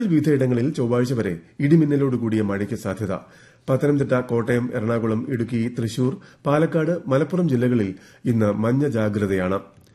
വിവിധയിടങ്ങളിൽ ചൊവ്വാഴ്ച വരെ ഇടിമിന്നലോടുകൂടിയ മഴയ്ക്ക് സാധ്യത പത്തനംതിട്ട കോട്ടയം എറണാകുളം ഇടുക്കി തൃശൂർ പാലക്കാട് മലപ്പുറം ജില്ലകളിൽ ഇന്ന് മഞ്ഞ ജാഗ്രതയാണ്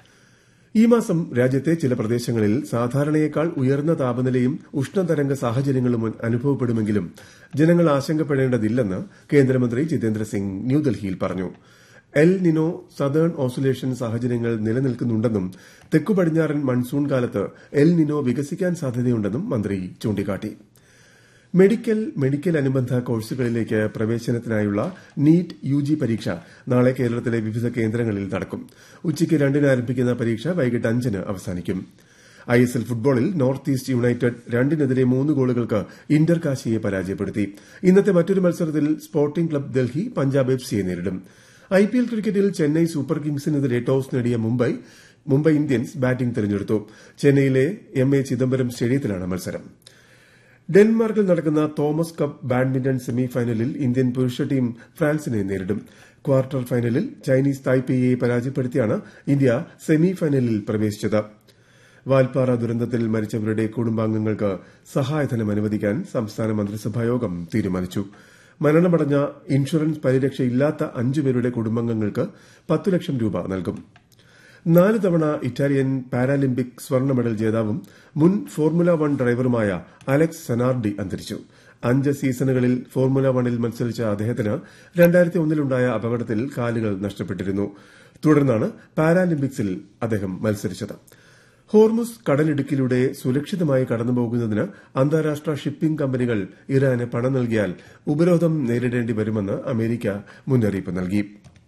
ഈ മാസം രാജ്യത്തെ ചില പ്രദേശങ്ങളിൽ സാധാരണയേക്കാൾ ഉയർന്ന താപനിലയും ഉഷ്ണതരംഗ സാഹചര്യങ്ങളും അനുഭവപ്പെടുമെങ്കിലും ജനങ്ങൾ ആശങ്കപ്പെടേണ്ടതില്ലെന്ന് കേന്ദ്രമന്ത്രി ജിതേന്ദ്ര സിംഗ് ന്യൂഡൽഹിയിൽ പറഞ്ഞു എൽ നിനോ സദേൺ ഓസുലേഷൻ സാഹചര്യങ്ങൾ നിലനിൽക്കുന്നുണ്ടെന്നും തെക്കു പടിഞ്ഞാറൻ മൺസൂൺ കാലത്ത് എൽ നിനോ വികസിക്കാൻ സാധ്യതയുണ്ടെന്നും മന്ത്രി ചൂണ്ടിക്കാട്ടി മെഡിക്കൽ മെഡിക്കൽ അനുബന്ധ കോഴ്സുകളിലേക്ക് പ്രവേശനത്തിനായുള്ള നീറ്റ് യുജി പരീക്ഷ നാളെ കേരളത്തിലെ വിവിധ കേന്ദ്രങ്ങളിൽ നടക്കും ഉച്ചയ്ക്ക് രണ്ടിന് ആരംഭിക്കുന്ന പരീക്ഷ വൈകിട്ട് അഞ്ചിന് അവസാനിക്കും ഐ എസ് എൽ ഫുട്ബോളിൽ നോർത്ത് ഈസ്റ്റ് യുണൈറ്റഡ് രണ്ടിനെതിരെ മൂന്ന് ഗോളുകൾക്ക് ഇന്റർ കാശിയെ പരാജയപ്പെടുത്തി ഇന്നത്തെ മറ്റൊരു മത്സരത്തിൽ Sporting Club Delhi Punjab F സിയെ നേരിടും ഐ പി എൽ ക്രിക്കറ്റിൽ ചെന്നൈ സൂപ്പർ കിങ്സിനെതിരെ ടോസ് നേടിയ മുംബൈ മുംബൈ ഇന്ത്യൻസ് ബാറ്റിംഗ് തെരഞ്ഞെടുത്തു ചെന്നൈയിലെ എം എ ചിദംബരം സ്റ്റേഡിയത്തിലാണ് മത്സരം ഡെൻമാർക്കിൽ നടക്കുന്ന തോമസ് കപ്പ് ബാഡ്മിന്റൺ സെമി ഫൈനലിൽ ഇന്ത്യൻ പുരുഷ ടീം ഫ്രാൻസിനെ നേരിടും ക്വാർട്ടർ ഫൈനലിൽ ചൈനീസ് തായ്പേയെ പരാജയപ്പെടുത്തിയാണ് ഇന്ത്യ സെമി ഫൈനലിൽ പ്രവേശിച്ചത് വാൽപ്പാറ ദുരന്തത്തിൽ മരിച്ചവരുടെ കുടുംബാംഗങ്ങൾക്ക് സഹായധനം അനുവദിക്കാൻ സംസ്ഥാന മന്ത്രിസഭായോഗം തീരുമാനിച്ചു മരണമടഞ്ഞ ഇൻഷുറൻസ് പരിരക്ഷയില്ലാത്ത അഞ്ചുപേരുടെ കുടുംബാംഗങ്ങൾക്ക് പത്തു ലക്ഷം രൂപ നൽകും നാല് തവണ ഇറ്റാലിയൻ പാരാലിമ്പിക് സ്വർണ്ണ മെഡൽ ജേതാവും മുൻ ഫോർമുല വൺ ഡ്രൈവറുമായ അലക്സ് സെനാർഡി അന്തരിച്ചു അഞ്ച് സീസണുകളിൽ ഫോർമുല വണിൽ മത്സരിച്ച അദ്ദേഹത്തിന് രണ്ടായിരത്തി ഒന്നിലുണ്ടായ അപകടത്തിൽ കാലുകൾ നഷ്ടപ്പെട്ടിരുന്നു തുടർന്നാണ് പാരാലിമ്പിക്സിൽ അദ്ദേഹം മത്സരിച്ചത് ഹോർമുസ് കടലിടുക്കിലൂടെ സുരക്ഷിതമായി കടന്നുപോകുന്നതിന് അന്താരാഷ്ട്ര ഷിപ്പിംഗ് കമ്പനികൾ ഇറാന് പണം നൽകിയാൽ ഉപരോധം നേരിടേണ്ടി വരുമെന്ന് അമേരിക്ക മുന്നറിയിപ്പ് നൽകി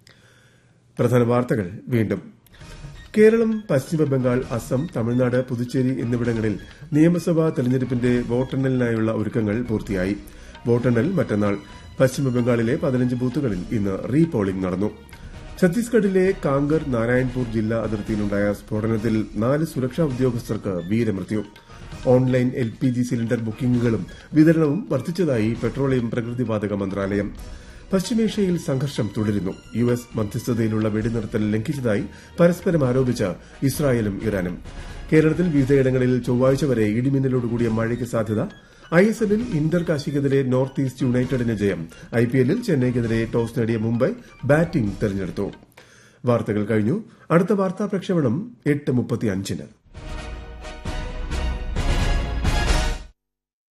പ്രധാന വാർത്തകൾ വീണ്ടും കേരളം പശ്ചിമബംഗാൾ അസം തമിഴ്നാട് പുതുച്ചേരി എന്നിവിടങ്ങളിൽ നിയമസഭാ തെരഞ്ഞെടുപ്പിന്റെ വോട്ടെണ്ണലിനായുള്ള ഒരുക്കങ്ങൾ പൂർത്തിയായി വോട്ടെണ്ണൽ മറ്റന്നാൾ പശ്ചിമബംഗാളിലെ പതിനഞ്ച് ബൂത്തുകളിൽ ഇന്ന് റീ പോളിംഗ് നടന്നു ഛത്തീസ്ഗഡിലെ കാങ്കർ നാരായൺപൂർ ജില്ലാ അതിർത്തിയിലുണ്ടായ സ്ഫോടനത്തിൽ നാല് സുരക്ഷാ ഉദ്യോഗസ്ഥർക്ക് വീരമൃത്യു online L P G cylinder ബുക്കിംഗുകളും വിതരണവും വർദ്ധിച്ചതായി പെട്രോളിയം പ്രകൃതിവാതക മന്ത്രാലയം പശ്ചിമേഷ്യയിൽ സംഘർഷം തുടരുന്നു യു എസ് മധ്യസ്ഥതയിലുള്ള വെടിനിർത്തൽ ലംഘിച്ചതായി പരസ്പരം ആരോപിച്ച ഇസ്രായേലും ഇറാനും കേരളത്തിൽ വിവിധയിടങ്ങളിൽ ചൊവ്വാഴ്ച വരെ ഇടിമിന്നലോടുകൂടിയ മഴയ്ക്ക് സാധ്യത ഐ എസ് എല്ലിൽ ഇന്റർ കാശിക്കെതിരെ നോർത്ത് ഈസ്റ്റ് യുണൈറ്റഡിന് ജയം ഐ പി എല്ലിൽ ചെന്നൈക്കെതിരെ ടോസ് നേടിയ മുംബൈ ബാറ്റിംഗ് തെരഞ്ഞെടുത്തു വാർത്തകൾ കഴിഞ്ഞു അടുത്ത വാർത്താ പ്രക്ഷേപണം എട്ട് മുപ്പത്തിയഞ്ചിന്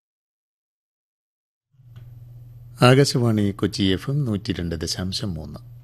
ആകാശവാണി കൊച്ചി എഫ് എം നൂറ്റി രണ്ട് ദശാംശം മൂന്ന്